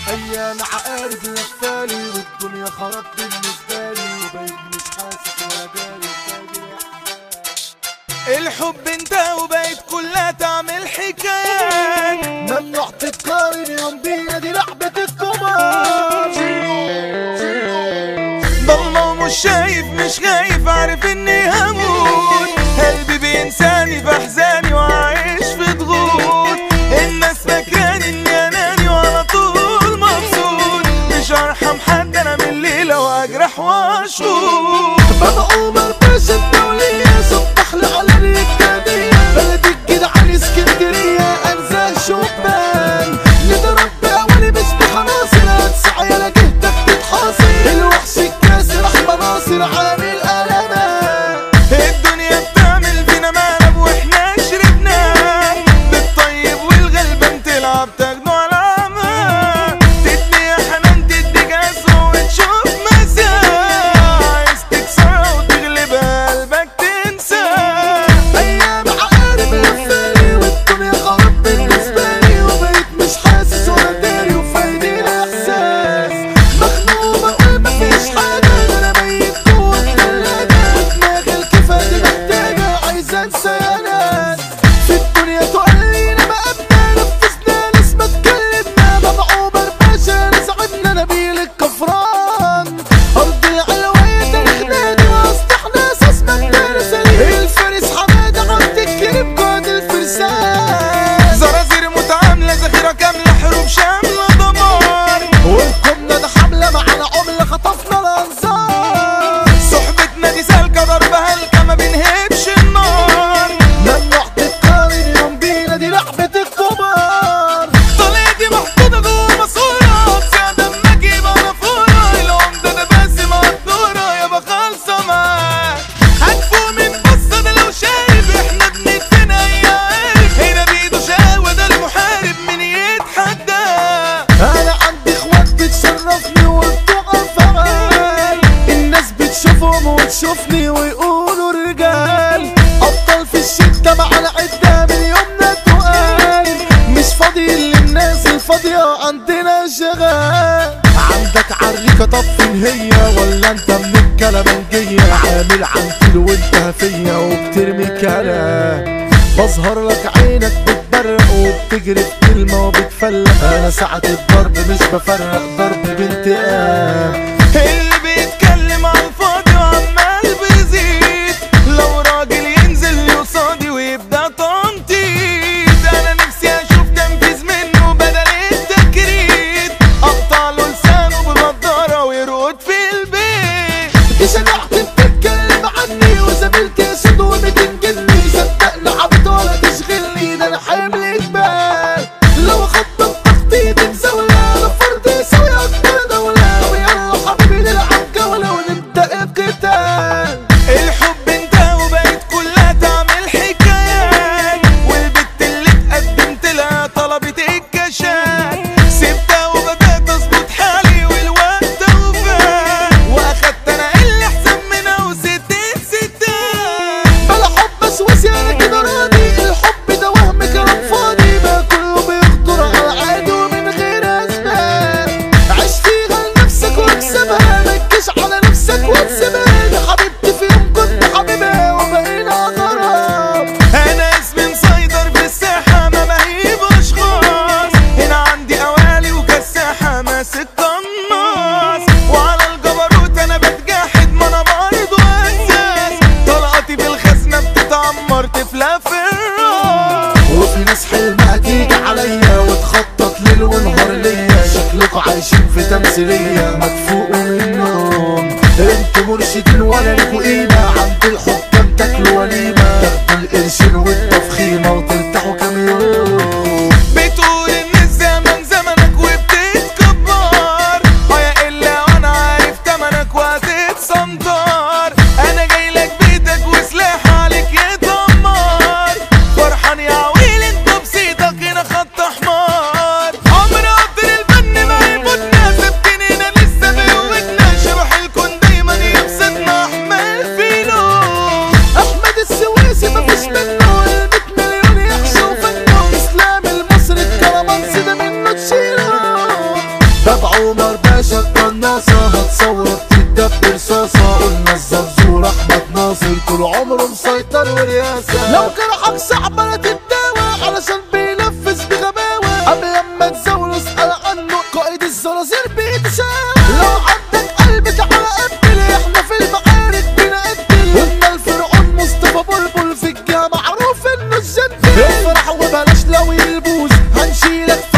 ايام عقارب لفالي والدنيا خرب بالنسبه لي وبقيت مش حاسس ولا داري بتاجي الحب انت وبقيت كلها تعمل حكايات ممنوع تتقارن يوم بينا دي لعبة الكبار ضلمة ومش شايف مش خايف عارف اني هموت قلبي بينساني في احزاني وعايش في ضغوط الناس فاكراني اني اناني وعلى طول مبسوط مش هرحم حد انا من الليلة واجرح واشوط بابا عمر باشا الدولية صبح لي على الركابية بلد الجدعان اسكندرية انزل شبان نضرب بأولي مش بحناصر هتسعى يا جهتك تتحاصر الوحش الكاسر احمد ناصر عامل قلبان الدنيا بتعمل فينا مقلب واحنا شربنا بالطيب والغلبان تلعب تاخده على عمى تدي يا حنان تدي جسر وتشوف مساء عايز تكسرها وتغلبها قلبك تنسى ايام عقارب لفالي والدنيا غرب بالنسبه لي وبقيت مش حاسس ولا داري وفايدي الاحساس مخنوق بقول مفيش حاجه انا ميت جوه التلاجه ودماغي الكفايه دي محتاجه عايز انسى يا ناس في الدنيا تقلينا ما ابدا نفسنا لسه اتكلمنا بابا عمر باشا نزعبنا نبيل الكفران ارض العلوية تاريخنا دي وسط احنا اساس مبدأ سليم الفارس حماده عبد الكريم قائد الفرسان زرازير متعاملة ذخيرة كاملة حروب شاملة دمار والقمنا ده حملة معانا عملة خطفنا الانصار صحبتنا دي سالكة ضربها هلكة ما بنهبش النار ممنوع تتقارن يوم بينا دي لعبة الكبار طلعتي محطوطة جوه ماسورة بساعة دمك يبقى نافورة العمدة ده باسم عالدورة يابا خالصة معاك هتفوق من بصة ده لو شايف احنا بندفن اي عارف هنا بيده شقاوة ده المحارب من يتحدى انا عندي اخوات بتشرفني وبتقف فعال الناس بتشوفهم وتشوفني ويقولوا رجال ابطال في الشدة مع العدة من يومنا تقال مش فاضي للناس الفاضية عندنا شغال عندك عريكة طب فين هي ولا انت من الكلامنجية عامل عنتيل وانت هفية وبترمي كلام بظهر لك عينك بتبرق وبتجري في كلمة وبتفلق انا ساعة الضرب مش بفرق ضرب بانتقام اللي بيتكلم على الفاضي وعمال بيزيد لو راجل ينزل قصادي ويبدا تنطيط انا نفسي اشوف تنفيذ منه بدل التكريت اقطع له لسانه بنضاره ويرقد في البيت دي شجاعتي بتتكلم عني وزميلتي سود وبتنجلني صدقني عبد ولا تشغلني ده انا حامل جبال لو اخدت التخطيط مزاولة انا فرد يساوي اكبر دولة طب يلا حبيبي نلعب جولة ونبدأ القتال الحب انت وبقيت كلها تعمل حكايات والبت اللي اتقدمت لها طلبت الكشات سبتها وبدأت اظبط حالي والوقت وفات واخدت انا اللي احسن منها وستين ستات بلا حب اسوس انا كده راضي الحب ده وهم كلام فاضي ما كله بيخطر على العادي ومن غير اسباب عيش فيها لنفسك واكسبها متكش على نفسك وتسيبها دي حبيبتي في يوم كنت حبيبها وبقينا غرام انا اسمي مسيطر في الساحة ما بهيب اشخاص هنا عندي اوالي وكساحة ماسك قناص وعلى الجبروت انا بتجاحد ما انا برضه اساس طلقاتي في الخزنة بتتعمر تفلى في الراس وفي ناس حلمها تيجي عليا وتخطط ليل ونهار ليا شكلكوا عايشين في تمثيلية مدفوقوا من النوم انتوا مرشدين ولا ليكوا قيمة عند الحكام تاكلوا وليمة تاخدوا القرشين والتفخيمة وترتاحوا كام يوم بتقول ان الزمن زمنك وبتتكبر ويا الا وانا عارف تمنك وهتتسنطر انا جاي لك بيدك وسلاح عليك يتدمر فرحان يا عويل انت بصيتك هنا خط احمر عمر قدر الفن ما يفوتنا سبتني هنا لسه بقوتنا شبح الكون دايما يبسطنا احمل فينو احمد السويسي مفيش منه صعبة تتداوى علشان بينفذ بغباوة قبل لما تزاوله اسأل عنه قائد الزرازير بيتشاوى لو عندك قلب تعالى قبل احنا في المعارك بنقتل قلنا الفرعون مصطفى بلبل في الجامعة معروف انه الجنتل افرح وبلاش لو يلبوس هنشيلك